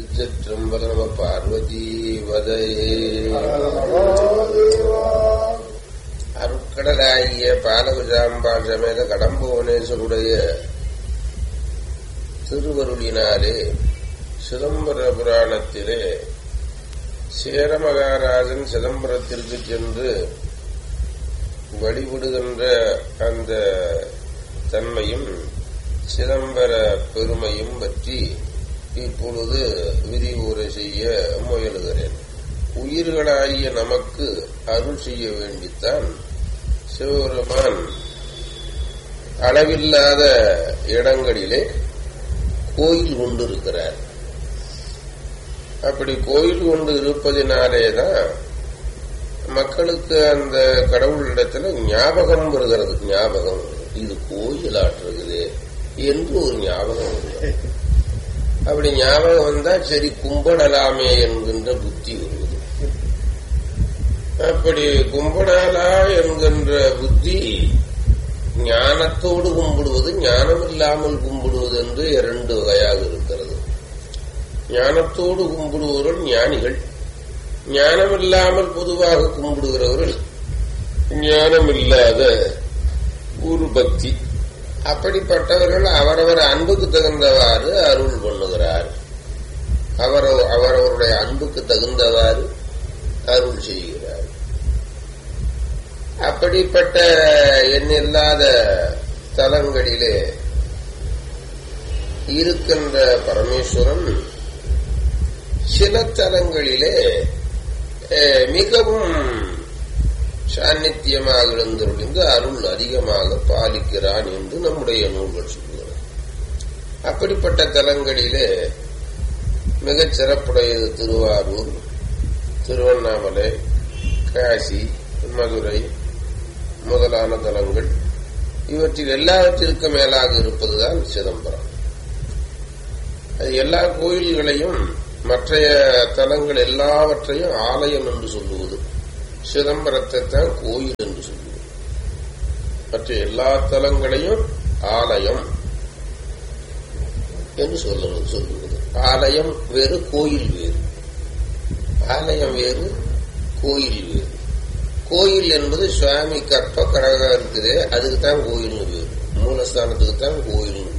திருச்சிற்றம்பல நம பார்வதி வதையே அருட்கடலாகிய பாலகுஜாம்பாள் சமேத கடம்புவனேஸ்வருடைய திருவருளினாலே சிதம்பர புராணத்திலே சேர மகாராஜன் சிதம்பரத்திற்கு சென்று வழிபடுகின்ற அந்த தன்மையும் சிதம்பர பெருமையும் பற்றி இப்பொழுது விரிவுரை செய்ய முயலுகிறேன் உயிர்களாகிய நமக்கு அருள் செய்ய வேண்டித்தான் சிவபெருமான் அளவில்லாத இடங்களிலே கோயில் கொண்டிருக்கிறார் அப்படி கோயில் கொண்டு இருப்பதினாலேதான் மக்களுக்கு அந்த கடவுளிடத்துல ஞாபகம் வருகிறது ஞாபகம் இது கோயில் ஆற்றுகிறது என்று ஒரு ஞாபகம் வருகிறது அப்படி ஞாபகம் வந்தா சரி கும்பிடலாமே என்கின்ற புத்தி வருவது அப்படி கும்பிடலா என்கின்ற புத்தி ஞானத்தோடு கும்பிடுவது ஞானம் இல்லாமல் கும்பிடுவது என்று இரண்டு வகையாக இருக்கிறது ஞானத்தோடு கும்பிடுவவர்கள் ஞானிகள் ஞானம் இல்லாமல் பொதுவாக கும்பிடுகிறவர்கள் ஞானம் இல்லாத ஒரு பக்தி அப்படிப்பட்டவர்கள் அவரவர் அன்புக்கு தகுந்தவாறு அருள் பண்ணுகிறார் அவர் அவரவருடைய அன்புக்கு தகுந்தவாறு அருள் செய்கிறார் அப்படிப்பட்ட எண்ணில்லாத தலங்களிலே இருக்கின்ற பரமேஸ்வரன் சில தலங்களிலே மிகவும் சாநித்தியமாக எழுந்தொழிந்து அருள் அதிகமாக பாலிக்கிறான் என்று நம்முடைய நூல்கள் சொல்லுகிறது அப்படிப்பட்ட தலங்களிலே மிகச் சிறப்புடையது திருவாரூர் திருவண்ணாமலை காசி மதுரை முதலான தலங்கள் இவற்றில் எல்லாவற்றிற்கு மேலாக இருப்பதுதான் சிதம்பரம் அது எல்லா கோயில்களையும் மற்றைய தலங்கள் எல்லாவற்றையும் ஆலயம் என்று சொல்லுவது சிதம்பரத்தை தான் கோயில் என்று சொல்லுவது மற்ற எல்லா தலங்களையும் ஆலயம் என்று சொல்லுவது சொல்லுவது ஆலயம் வேறு கோயில் வேறு ஆலயம் வேறு கோயில் வேறு கோயில் என்பது சுவாமி கற்ப கடகம் இருக்குது அதுக்கு தான் கோயில்னு பேரு மூலஸ்தானத்துக்கு தான் கோயில்னு பேரு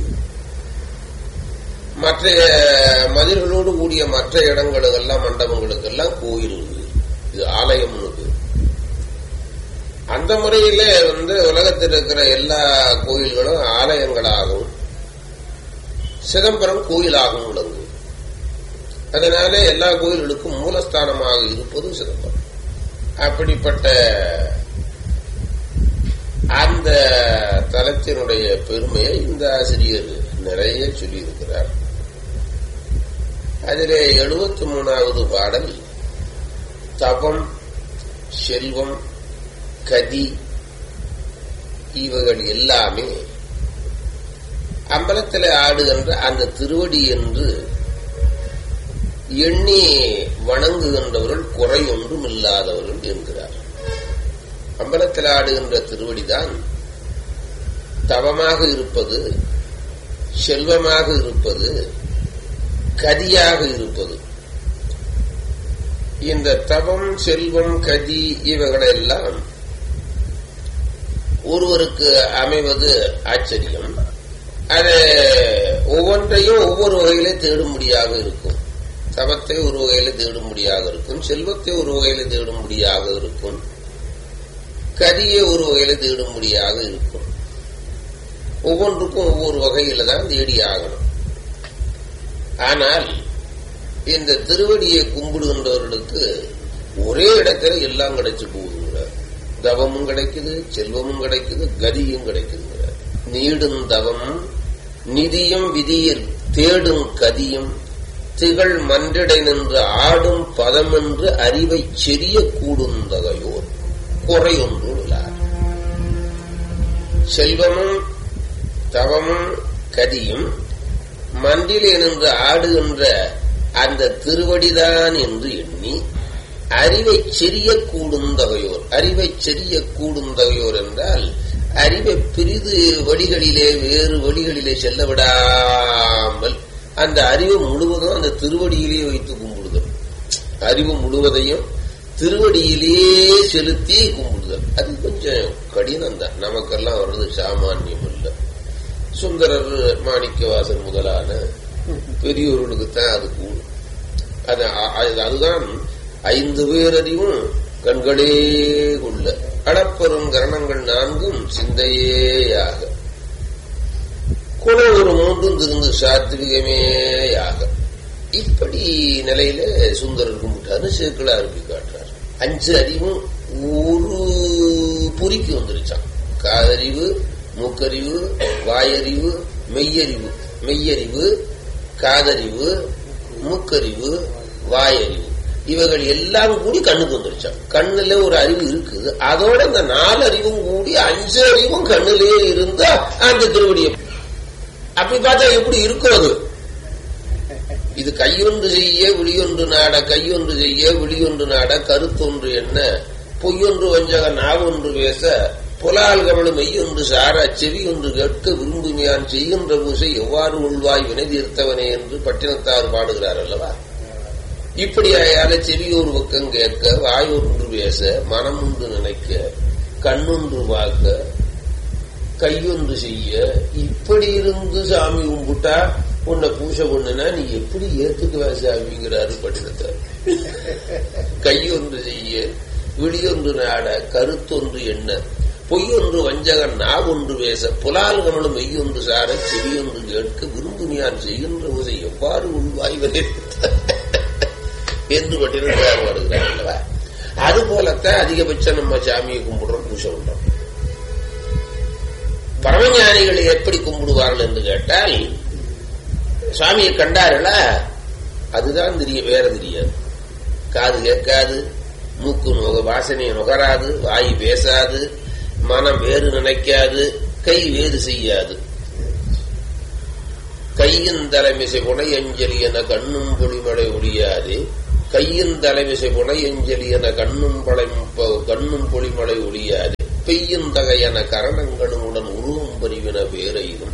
மற்ற மதில்களோடு கூடிய மற்ற இடங்களுக்கெல்லாம் மண்டபங்களுக்கெல்லாம் கோயில் இது ஆலயம்னு பேரு அந்த முறையில வந்து உலகத்தில் இருக்கிற எல்லா கோயில்களும் ஆலயங்களாகவும் சிதம்பரம் கோயிலாகவும் விளங்கும் அதனால எல்லா கோயில்களுக்கும் மூலஸ்தானமாக இருப்பது சிதம்பரம் அப்படிப்பட்ட அந்த தலத்தினுடைய பெருமையை இந்த ஆசிரியர் நிறைய சொல்லியிருக்கிறார் அதிலே எழுபத்தி மூணாவது பாடல் தபம் செல்வம் கதி இவைகள் எல்லாமே அம்பலத்தில் ஆடுகின்ற அந்த திருவடி என்று எண்ணி வணங்குகின்றவர்கள் குறை ஒன்றும் இல்லாதவர்கள் என்கிறார் அம்பலத்தில் ஆடுகின்ற திருவடிதான் தவமாக இருப்பது செல்வமாக இருப்பது கதியாக இருப்பது இந்த தவம் செல்வம் கதி இவைகளெல்லாம் ஒருவருக்கு அமைவது ஆச்சரியம் அது ஒவ்வொன்றையும் ஒவ்வொரு வகையிலே தேடும்படியாக இருக்கும் தவத்தை ஒரு வகையில தேடும்படியாக இருக்கும் செல்வத்தை ஒரு வகையில தேடும்படியாக இருக்கும் கதியை ஒரு வகையில தேடும்படியாக இருக்கும் ஒவ்வொன்றுக்கும் ஒவ்வொரு வகையில தான் தேடி ஆகணும் ஆனால் இந்த திருவடியை கும்பிடுகின்றவர்களுக்கு ஒரே இடத்துல எல்லாம் கிடைச்சு போகுதுங்கிறார் தவமும் கிடைக்குது செல்வமும் கிடைக்குது கதியும் கிடைக்குதுங்கிறார் நீடும் தவம் நிதியும் விதியில் தேடும் கதியும் திகழ் மன்றிடை நின்று ஆடும் பதம் என்று அறிவை செறிய கூடுந்தகையோர் குறை ஒன்றுள்ளார் செல்வமும் தவமும் கதியும் மன்றிலே நின்று ஆடுகின்ற அந்த திருவடிதான் என்று எண்ணி அறிவை செறிய கூடுந்தகையோர் அறிவை செறிய கூடுந்தகையோர் என்றால் அறிவை பிரிது வழிகளிலே வேறு வழிகளிலே செல்ல விடாமல் அந்த அறிவு முழுவதும் அந்த திருவடியிலேயே வைத்து கும்பிடுதல் அறிவு முழுவதையும் திருவடியிலேயே செலுத்தி கும்பிடுதல் அது கொஞ்சம் கடினம் தான் நமக்கெல்லாம் வர்றது சாமானியம் இல்லை சுந்தரர் மாணிக்கவாசன் முதலான பெரியோர்களுக்கு தான் அது கூடும் அது அ- அதுதான் ஐந்து பேரறிவும் கண்களே கொள்ள அளப்பெரும் கரணங்கள் நான்கும் சிந்தையேயாக குண ஒரு மூன்றும் திருந்து சாத்விகமேயாக இப்படி நிலையில சுந்தரர் கும்பிட்டாரு சேக்கிழா அருப்பி காட்டுறார் அஞ்சு அறிவும் ஒரு பொறிக்கு வந்துருச்சான் காதறிவு மூக்கறிவு வாயறிவு மெய்யறிவு மெய்யறிவு காதறிவு மூக்கறிவு வாயறிவு இவைகள் எல்லாம் கூடி கண்ணுக்கு வந்துருச்சான் கண்ணுல ஒரு அறிவு இருக்குது அதோட இந்த நாலு அறிவும் கூடி அஞ்சு அறிவும் கண்ணுலயே இருந்தா அந்த திருவடியை அப்படி பார்த்தா எப்படி இருக்கிறது இது கையொன்று செய்ய விழியொன்று நாட கையொன்று செய்ய விழியொன்று நாட கருத்தொன்று என்ன பொய்யொன்று வஞ்சக நாவொன்று பேச புலால் கவலை மெய்யொன்று சார செவி ஒன்று கேட்க விரும்புமையான் செய்கின்ற பூசை எவ்வாறு உள்வாய் வினை தீர்த்தவனே என்று பட்டினத்தார் பாடுகிறார் அல்லவா இப்படி அயால செவி ஒரு பக்கம் கேட்க வாய் ஒன்று பேச மனம் ஒன்று நினைக்க கண்ணொன்று பார்க்க கையொன்று செய்ய இப்படி இருந்து சாமி கும்பிட்டா உன்னை பூஜை பண்ணுனா நீ எப்படி ஏத்துக்குவ சாமிங்கிறாரு பட்டினத்தார் கையொன்று செய்ய விழியொன்று நாட கருத்தொன்று என்ன பொய்யொன்று வஞ்சகன் நாவொன்று பேச புலால் கமலும் மெய்யொன்று சார செவியொன்று கேட்க விரும்புமையான் செய்கின்ற போதை எவ்வாறு உள்வாய்வதே என்று பட்டினத்தார் வருகிறார் அல்லவா அது போலத்தான் அதிகபட்சம் நம்ம சாமியை கும்பிடுறோம் பூஜை பண்றோம் பரமஞானிகளை எப்படி கும்பிடுவார்கள் என்று கேட்டால் சுவாமியை கண்டார்களா அதுதான் தெரியும் வேற தெரியாது காது கேட்காது மூக்கு நுக வாசனை நுகராது வாய் பேசாது மனம் வேறு நினைக்காது கை வேறு செய்யாது கையின் தலைமிசை புனையஞ்சலி என கண்ணும் பொழிமழை ஒழியாது கையின் தலைமிசை புனையஞ்சலி என கண்ணும் பழை கண்ணும் பொழிமழை ஒழியாது பெய்யும் தகையன கரணங்களுடன் உருவம் பரிவின பேரையும்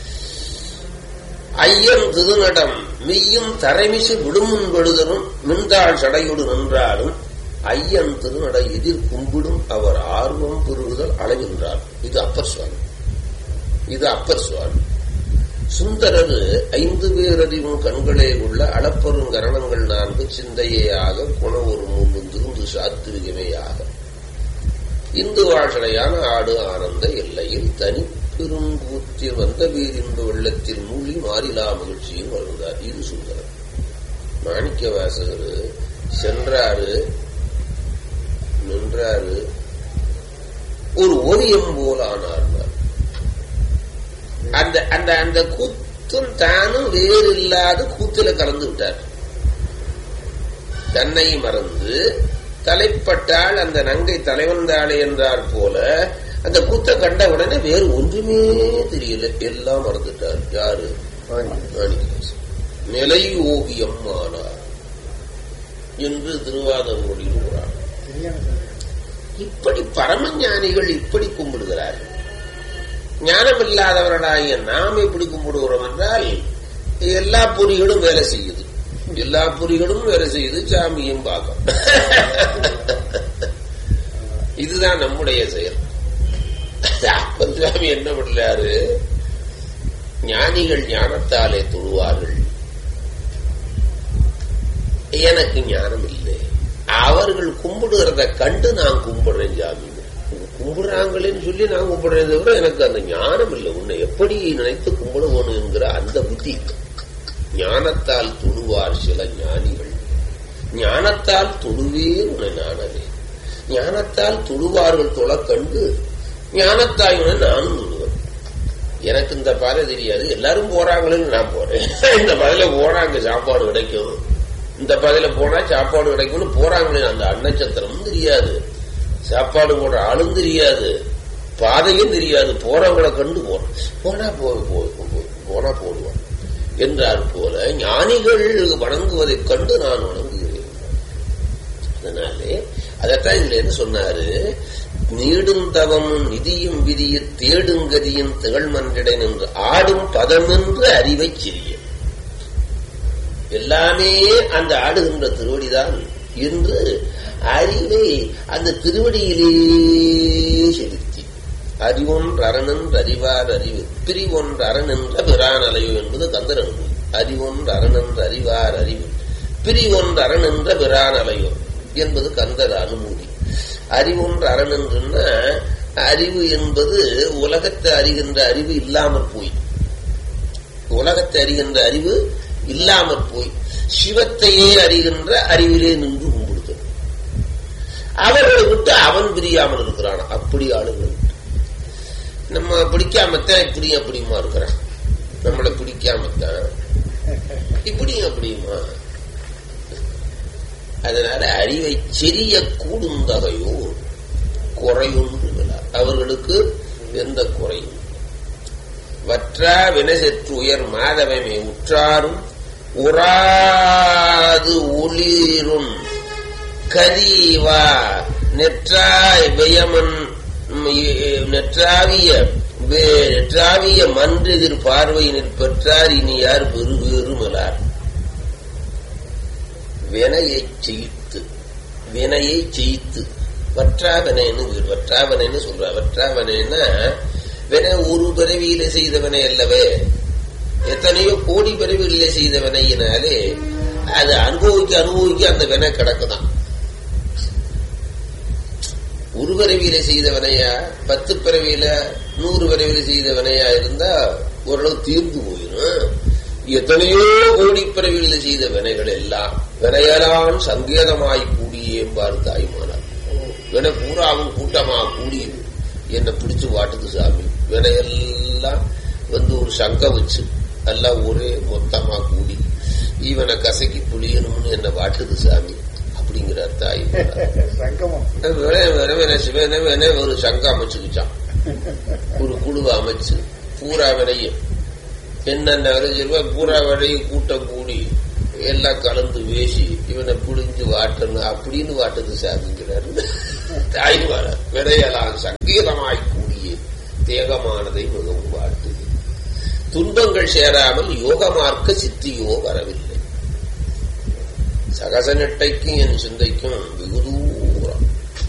ஐயன் திருநடம் மெய்யும் தரைமிசு விடுமுன் விழுதரும் மின்தாள் சடையோடு நின்றாலும் ஐயன் திருநடை எதிர் கும்பிடும் அவர் ஆர்வம் பெறுதல் அளவின்றார் இது அப்பர் சுவாமி இது அப்பர் சுவாமி சுந்தரர் ஐந்து பேரறிவும் கண்களே உள்ள அளப்பெரும் கரணங்கள் நான்கு சிந்தையேயாக குண ஒரு மூன்று திருந்து சாத்துவிகமேயாக இந்து வாழ்சடையான ஆடு ஆனந்த எல்லையில் தனி பெருங்கூத்தில் வந்த வீரின்ப வெள்ளத்தில் மூழ்கி மாறிலா மகிழ்ச்சியும் வருந்தார் இது சுந்தரர் மாணிக்க வாசகர் சென்றாரு நின்றாரு ஒரு ஓவியம் போல ஆனார் அந்த அந்த அந்த கூத்தும் தானும் வேறு இல்லாத கூத்துல கலந்து விட்டார் தன்னை மறந்து தலைப்பட்டால் அந்த நங்கை தலைவந்தாளே என்றார் போல அந்த கூத்த கண்ட உடனே வேறு ஒன்றுமே தெரியல எல்லாம் மறந்துட்டார் யாரு மாணிக்கவாசன். நிலை ஓவியம் ஆனார் என்று திருவாதமொழியில் கூறார் இப்படி பரமஞானிகள் இப்படி கும்பிடுகிறார்கள் ஞானம் இல்லாதவர்களாகிய நாம் எப்படி கும்பிடுகிறோம் என்றால் எல்லா பொறிகளும் வேலை செய்யுது எல்லா பொறிகளும் வேலை செய்யுது சாமியும் பார்க்கும் இதுதான் நம்முடைய செயல் அப்பன் சுவாமி என்ன பண்ணாரு ஞானிகள் ஞானத்தாலே தொழுவார்கள் எனக்கு ஞானம் இல்லை அவர்கள் கும்பிடுகிறத கண்டு நான் கும்பிடுறேன் சாமி கும்பிடுறாங்களேன்னு சொல்லி நான் கும்பிடுறேன் தவிர எனக்கு அந்த ஞானம் இல்லை உன்னை எப்படி நினைத்து கும்பிடுவோம் என்கிற அந்த புத்தி ஞானத்தால் தொழுவார் சில ஞானிகள் ஞானத்தால் தொழுவேன் உன்னை நானவே ஞானத்தால் தொழுவார்கள் தொலை கண்டு ஞானத்தாய் உன்னை நானும் தொழுவேன் எனக்கு இந்த பாதை தெரியாது எல்லாரும் போறாங்களேன்னு நான் போறேன் இந்த பாதையில போனா அங்க சாப்பாடு கிடைக்கும் இந்த பாதையில போனா சாப்பாடு கிடைக்கும்னு போறாங்களே அந்த அன்னச்சத்திரமும் தெரியாது சாப்பாடு போடுற ஆளும் தெரியாது பாதையும் தெரியாது போறவங்களை கண்டு போறோம் போனா போய் போய் போய் போனா போடுவான் என்றார் போல ஞானிகள் வணங்குவதைக் கண்டு நான் வணங்குகிறேன் அதனாலே அதைத்தான் இதுல என்ன சொன்னாரு நீடும் தவமும் நிதியும் விதிய தேடும் கதியும் திகழ்மன்றிடன் என்று ஆடும் பதமென்று அறிவை சிறிய எல்லாமே அந்த ஆடுகின்ற திருவடிதான் என்று அறிவை அந்த திருவடியிலே செலுத்தி அறிவொன்று அரணென்று அறிவார் அறிவு பிரிவொன்று அரணென்ற பிரான் அலையோ என்பது கந்தர் அனுபவி அறிவொன்று அரணென்று அறிவார் அறிவு பிரிவொன்று அரணென்ற பிரான் அலையோ என்பது கந்தர் அனுமூதி அறிவொன்று அரணென்றுன்னா அறிவு என்பது உலகத்தை அறிகின்ற அறிவு இல்லாமற் போய் உலகத்தை அறிகின்ற அறிவு இல்லாமற் போய் சிவத்தையே அறிகின்ற அறிவிலே நின்று கும்பிடுதல் அவர்களை விட்டு அவன் பிரியாமல் இருக்கிறான் அப்படி ஆளுங்களை விட்டு நம்ம பிடிக்காமத்தான் இப்படி அப்படியுமா இருக்கிறான் நம்மளை பிடிக்காமத்தான் இப்படியும் அப்படியுமா அதனால அறிவை செறிய கூடும் தகையோ குறையுண்டு அவர்களுக்கு எந்த குறையும் வற்றா வினசெற்று உயர் மாதவமே உற்றாரும் உறாது ஒளிரும் கதிவா நெற்றாய் வெயமன் நெற்றாவிய நெற்றாவிய மன்றெதிர் பார்வையினர் பெற்றார் இனி யார் பெரு பெருமலார் வினையை செய்து வினையை செய்து வற்றாவனைன்னு வற்றாவனைன்னு சொல்ற வற்றாவனைன்னா வினை ஒரு பிறவியில செய்தவனை அல்லவே எத்தனையோ கோடி பிறவிகளில செய்த வினையினாலே அது அனுபவிக்க அனுபவிக்க அந்த வினை கிடக்குதான் ஒரு பிறவியில செய்த வினையா பத்து பிறவியில நூறு பிறவியில செய்த வினையா இருந்தா ஓரளவு தீர்ந்து போயிடும் எத்தனையோ கோடி பிறவிகளில் செய்த வினைகள் எல்லாம் வினையலான் சங்கேதமாய் கூடியே பாரு தாய்மானார் வினை பூராவும் கூட்டமா கூடி என்னை பிடிச்சு வாட்டுது சாமி வினையெல்லாம் வந்து ஒரு சங்க வச்சு எல்லாம் ஒரே மொத்தமா கூடி இவனை கசக்கி புளியணும்னு என்ன வாட்டுது சாமி அப்படிங்கிறார் தாய் சிவனே ஒரு சங்கம் அமைச்சுக்கிச்சான் ஒரு குழுவை அமைச்சு பூரா வினையும் என்னென்ன விலை சொல்வா பூரா விலையும் கூட்டம் கூடி எல்லாம் கலந்து வேசி இவனை புடிஞ்சு வாட்டணும் அப்படின்னு வாட்டது சாமிங்கிறாரு தாய்வார விடையலாம் சங்கீதமாய் கூடிய தேகமானதை மிகவும் வாட்டுது துன்பங்கள் சேராமல் யோகமார்க்க சித்தியோ வரவில்லை சகச நெட்டைக்கும் என் சிந்தைக்கும் வெகு தூரம்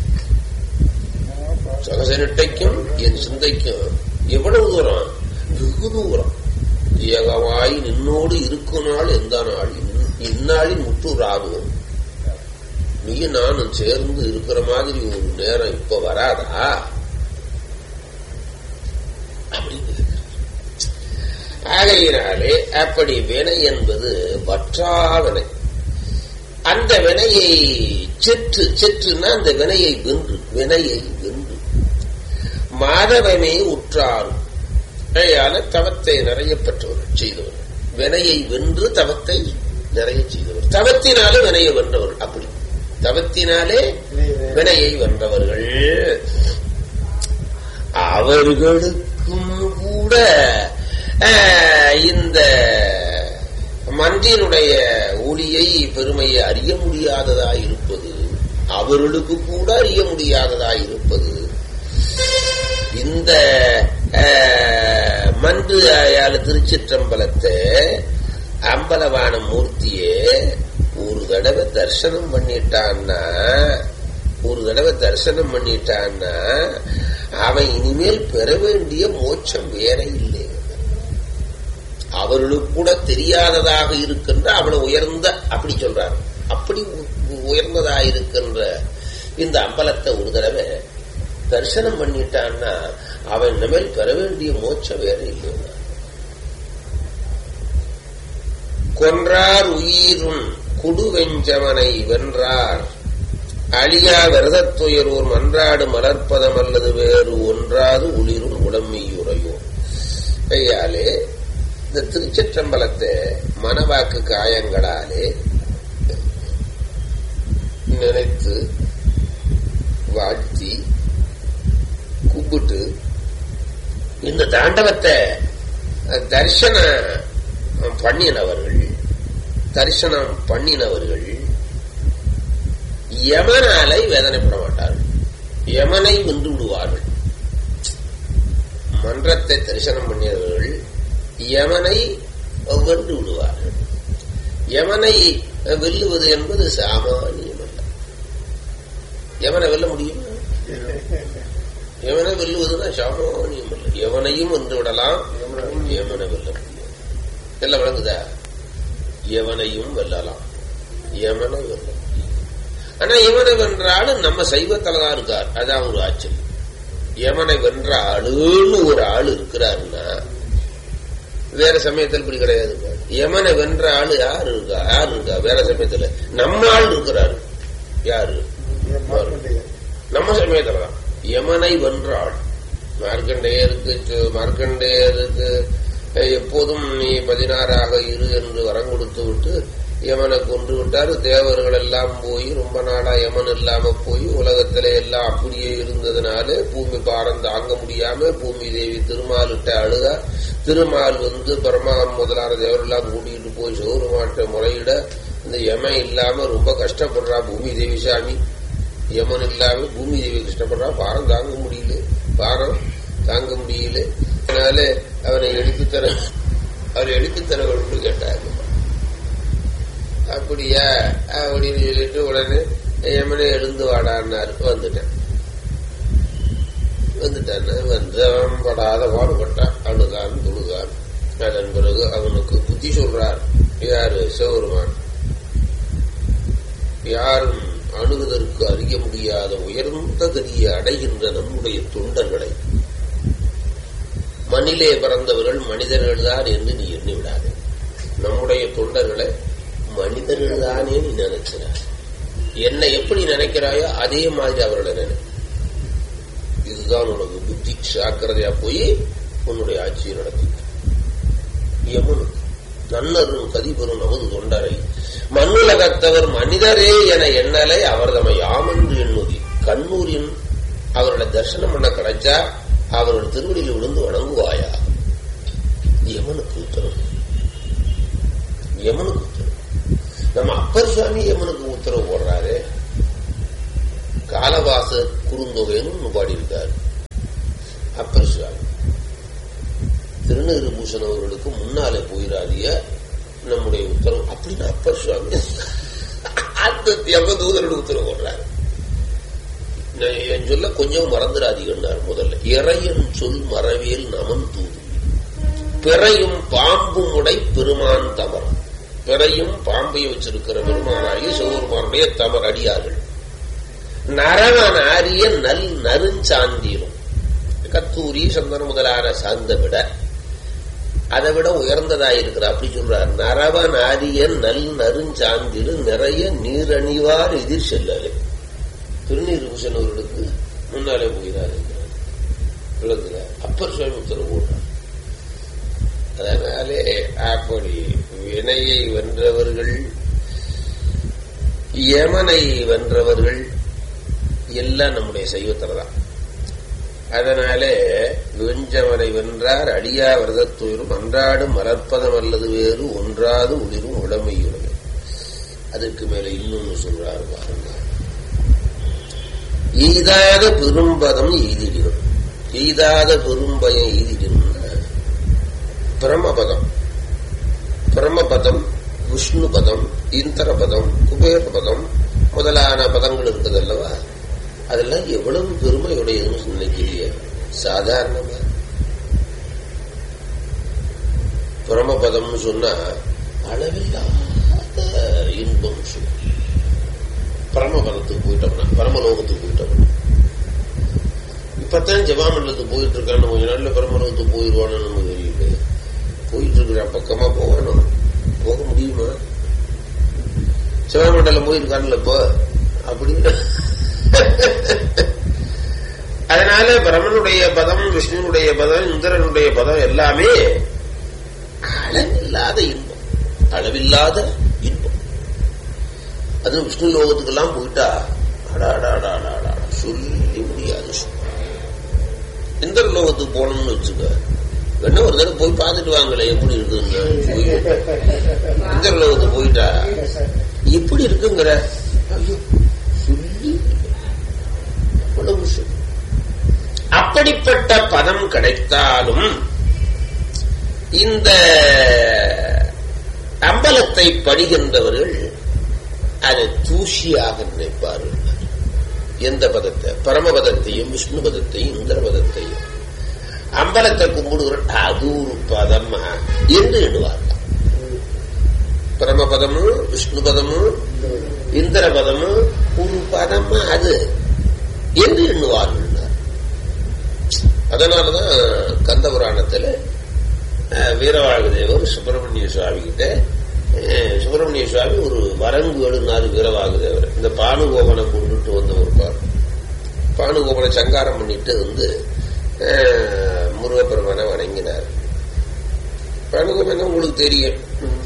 சகச நெட்டைக்கும் என் சிந்தைக்கும் எவ்வளவு தூரம் வெகு தூரம் ஏகமாய் நின்னோடு இருக்கும் நாள் எந்த நாள் இந்நாளின் முற்றுராகும் நீ நானும் சேர்ந்து இருக்கிற மாதிரி ஒரு நேரம் இப்ப வராதா அப்படின்னு ஆகையினாலே அப்படி வினை என்பது வற்றாவினை அந்த வினையை செற்று செற்றுன்னா அந்த வினையை வென்று வினையை வென்று மாதவமே உற்றாரும் அதையால தவத்தை நிறைய பெற்றவர்கள் செய்தவர்கள் வினையை வென்று தவத்தை நிறைய செய்தவர் தவத்தினாலே வினையை வென்றவர்கள் அப்படி தவத்தினாலே வினையை வென்றவர்கள் அவர்களுக்கும் கூட இந்த மன்றினுடைய ஒளியை பெருமையை அறிய முடியாததா இருப்பது அவர்களுக்கு கூட அறிய முடியாததா இருப்பது இந்த மன்று ஆயால திருச்சிற்றம்பலத்தை அம்பலவான மூர்த்தியே ஒரு தடவை தரிசனம் பண்ணிட்டான்னா ஒரு தடவை தரிசனம் பண்ணிட்டான்னா அவன் இனிமேல் பெற வேண்டிய மோட்சம் வேற இல்லை அவர்களுக்கு கூட தெரியாததாக இருக்கின்ற அவனை உயர்ந்த அப்படி சொல்றார் அப்படி உயர்ந்ததாக இருக்கின்ற இந்த அம்பலத்தை ஒரு தடவை தரிசனம் பண்ணிட்டான்னா அவன் இனிமேல் பெற வேண்டிய மோட்சம் வேற இல்லை கொன்றார் உயிரும் குடுவெஞ்சவனை வென்றார் அழியா விரதத்துயரோர் மன்றாடு மலர்ப்பதம் அல்லது வேறு ஒன்றாது உளிரும் உடமையுறையோ கையாலே இந்த திருச்சிற்றம்பலத்தை மனவாக்கு காயங்களாலே நினைத்து வாழ்த்தி கும்பிட்டு இந்த தாண்டவத்தை தரிசனம் பண்ணினவர்கள் தரிசனம் பண்ணினவர்கள் யமனாலை வேதனைப்பட மாட்டார்கள் யமனை வென்று விடுவார்கள் மன்றத்தை தரிசனம் பண்ணியவர்கள் யமனை வென்று விடுவார்கள் யமனை வெல்லுவது என்பது சாமானியம் அல்ல யமனை வெல்ல முடியுமா யமனை வெல்லுவதுதான் சாமானியம் அல்ல எவனையும் வென்று விடலாம் யமனை வெல்ல முடியும் எல்லாம் விளங்குதா எவனையும் வெல்லலாம் யமனை வெல்ல முடியும் ஆனா யமனை வென்ற ஆளு நம்ம சைவத்தில்தான் இருக்கார் அதான் ஒரு ஆச்சரியம் யமனை வென்ற ஆளுன்னு ஒரு ஆள் இருக்கிறாருன்னா வேற சமயத்தில் இப்படி கிடையாது யமனை வென்ற ஆளு யாரு இருக்கா யாரு இருக்கா வேற சமயத்துல நம்ம ஆள் இருக்கிறாரு யாரு நம்ம சமயத்துலதான் யமனை வென்ற ஆள் மார்க்கண்டேயருக்கு மார்க்கண்டேயருக்கு எப்போதும் நீ பதினாறாக இரு என்று வரம் கொடுத்து விட்டு யமனை கொன்று விட்டாரு தேவர்கள் எல்லாம் போய் ரொம்ப நாளா யமன் இல்லாம போய் உலகத்தில எல்லாம் அப்படியே இருந்ததுனால பூமி பாரம் தாங்க முடியாம பூமி தேவி திருமாலிட்ட அழுதா திருமால் வந்து பரமான் முதலான தேவரெல்லாம் கூட்டிகிட்டு போய் சௌரமாட்ட முறையிட இந்த யமன் இல்லாம ரொம்ப கஷ்டப்படுறா பூமி தேவி சாமி யமன் இல்லாம பூமி தேவி கஷ்டப்படுறா பாரம் தாங்க முடியல பாரம் தாங்க முடியல அதனால அவனை எடுத்துத்தர அவரை எடுத்துத்தர வேண்டும் கேட்டாங்க அப்படியா அப்படின்னு சொல்லிட்டு உடனே யமனை எழுந்து வாடான்னாரு வந்துட்டேன் வந்துட்டான் வந்து அவன் படாத பாடுபட்டான் அழுதான் துழுதான் அதன் பிறகு அவனுக்கு புத்தி சொல்றார் யாரு சிவருமான் யாரும் அணுகுதற்கு அறிய முடியாத உயர்ந்த கதியை அடைகின்ற நம்முடைய தொண்டர்களை மண்ணிலே பிறந்தவர்கள் மனிதர்கள் தான் என்று நீ எண்ணி விடாதே நம்முடைய தொண்டர்களை மனிதர்கள் தானே நீ நினைக்கிறாய் என்னை எப்படி நினைக்கிறாயோ அதே மாதிரி அவர்களை நினை இதுதான் உனக்கு புத்தி சாக்கிரதையா போய் உன்னுடைய ஆட்சியை நடத்தி யமுனுக்கு நன்னரும் கதிபெறும் நமது தொண்டரை மண்ணுலகத்தவர் மனிதரே என எண்ணலை அவர் தம்மை யாமென்று எண்ணுதி கண்ணூரின் அவர்களை தரிசனம் பண்ண கிடைச்சா அவர்கள் திருவடியில் விழுந்து வணங்குவாயா யமனுக்கு உத்தரவு யமனுக்கு உத்தரவு நம்ம அப்பர் சுவாமி யமனுக்கு உத்தரவு போடுறாரு காலவாச குறுந்தொகைன்னு ஒன்று பாடியிருக்காரு அப்பர் சுவாமி திருநீறு பூஷன் அவர்களுக்கு முன்னாலே போயிடாதிய நம்முடைய உத்தரவு அப்படின்னு அப்பர் சுவாமி அந்த யமதூதரோட உத்தரவு போடுறாரு என் சொல்ல கொஞ்சம் மறந்துடாதீங்கன்னார் முதல்ல இறையன் சொல் மறவியல் நமன் தூது பிறையும் பாம்பும் உடை பெருமான் தமர் பிறையும் பாம்பையும் வச்சிருக்கிற பெருமானாகிய சிவபெருமானுடைய தமர் அடியார்கள் நரவன் ஆரிய நல் நறுஞ்சாந்திரும் கத்தூரி சந்தனம் முதலான சார்ந்த விட அதை விட உயர்ந்ததா இருக்கிற அப்படி சொல்றார் நரவன் ஆரியன் நல் நறுஞ்சாந்திரு நிறைய நீரணிவார் எதிர் செல்லலே திருநீர் பூசணவர்களுக்கு முன்னாலே போகிறார் விளக்குல அப்பர் சுவாமி உத்தரவு போடுறார் அதனாலே அப்படி வினையை வென்றவர்கள் யமனை வென்றவர்கள் எல்லாம் நம்முடைய சைவத்தில் தான் அதனாலே வெஞ்சவனை வென்றார் அடியா விரதத்துயிரும் அன்றாடும் மலர்ப்பதம் அல்லது வேறு ஒன்றாது உளிரும் உடமையுடைய அதுக்கு மேல இன்னொன்னு சொல்றாரு பாருங்க எய்தாத பெரும்பதம் எய்திடும் எய்தாத பெரும்பயம் எய்திடும் பிரமபதம் பிரமபதம் விஷ்ணு பதம் இந்திர பதம் குபேர பதம் முதலான பதங்கள் இருக்குது அல்லவா அதெல்லாம் எவ்வளவு பெருமையுடையதுன்னு நினைக்கிறீங்க சாதாரணமா பிரமபதம்னு சொன்னா அளவில்லாத இன்பம் சொல்லி பரமபதத்துக்கு போயிட்டோம்னா பரமலோகத்துக்கு போயிட்டோம்னா இப்பதான் ஜபாமண்டலத்துக்கு போயிட்டு இருக்கான்னு கொஞ்ச நாள்ல பரமலோகத்துக்கு போயிடுவான்னு நம்ம தெரியல போயிட்டு இருக்கிறான் பக்கமா போகணும் போக முடியுமா சிவமண்டலம் போயிருக்கான்ல இப்போ அப்படின்னு அதனால பிரமனுடைய பதம் விஷ்ணுனுடைய பதம் இந்திரனுடைய பதம் எல்லாமே அளவில்லாத இன்பம் அளவில்லாத இன்பம் அது விஷ்ணு லோகத்துக்கெல்லாம் போயிட்டா அடாடாடாடாடா சொல்லி முடியாது இந்திர லோகத்துக்கு போனோம்னு வச்சுக்க என்ன ஒரு தடவை போய் பார்த்துட்டு வாங்கல எப்படி இருக்குன்னு இந்திர லோகத்துக்கு போயிட்டா எப்படி இருக்குங்கிற சொல்லி அவ்வளவு விஷயம் அப்படிப்பட்ட பதம் கிடைத்தாலும் இந்த அம்பலத்தை படிகின்றவர்கள் அதை தூசியாக நினைப்பார்கள் எந்த பதத்தை பரமபதத்தையும் விஷ்ணு பதத்தையும் இந்திர பதத்தையும் அம்பலத்தை கும்பிடுகிற அது ஒரு பதமா என்று எண்ணுவார்கள் பரமபதமும் விஷ்ணு பதமும் இந்திர பதமும் ஒரு பதமா அது என்று எண்ணுவார்கள் அதனாலதான் கந்த புராணத்துல வீரவாகுதேவர் சுப்பிரமணிய சுவாமி கிட்ட சுப்பிரமணிய சுவாமி ஒரு வரங்கு எழுனாரு வீரவாகுதேவர் இந்த பானுகோபனை கொண்டுட்டு வந்த ஒரு பாரு பானுகோபனை சங்காரம் பண்ணிட்டு வந்து முருகப்பெருமானை வணங்கினார் பானுகோபன் உங்களுக்கு தெரியும்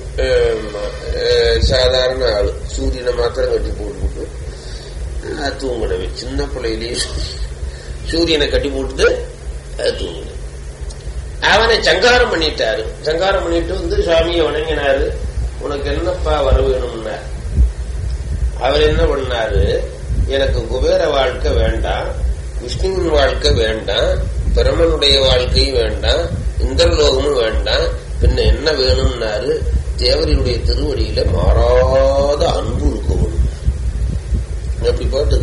சாதாரண ஆளு சூரியனை மாத்திரம் கட்டி போட்டு தூங்கினவே சின்ன பிள்ளையிலேயே சூரியனை கட்டி போட்டுட்டு தூங்கின அவனை சங்காரம் பண்ணிட்டாரு சங்காரம் பண்ணிட்டு வந்து சுவாமியை வணங்கினாரு உனக்கு என்னப்பா வர வேணும்னா அவர் என்ன பண்ணாரு எனக்கு குபேர வாழ்க்கை வேண்டாம் விஷ்ணுவின் வாழ்க்கை வேண்டாம் பிரமனுடைய வாழ்க்கையும் வேண்டாம் இந்திரலோகமும் வேண்டாம் பின்ன என்ன வேணும்னாரு தேவரியுடைய திருவடியில மாறாத அன்பு இருக்கணும் எப்படி பாட்டு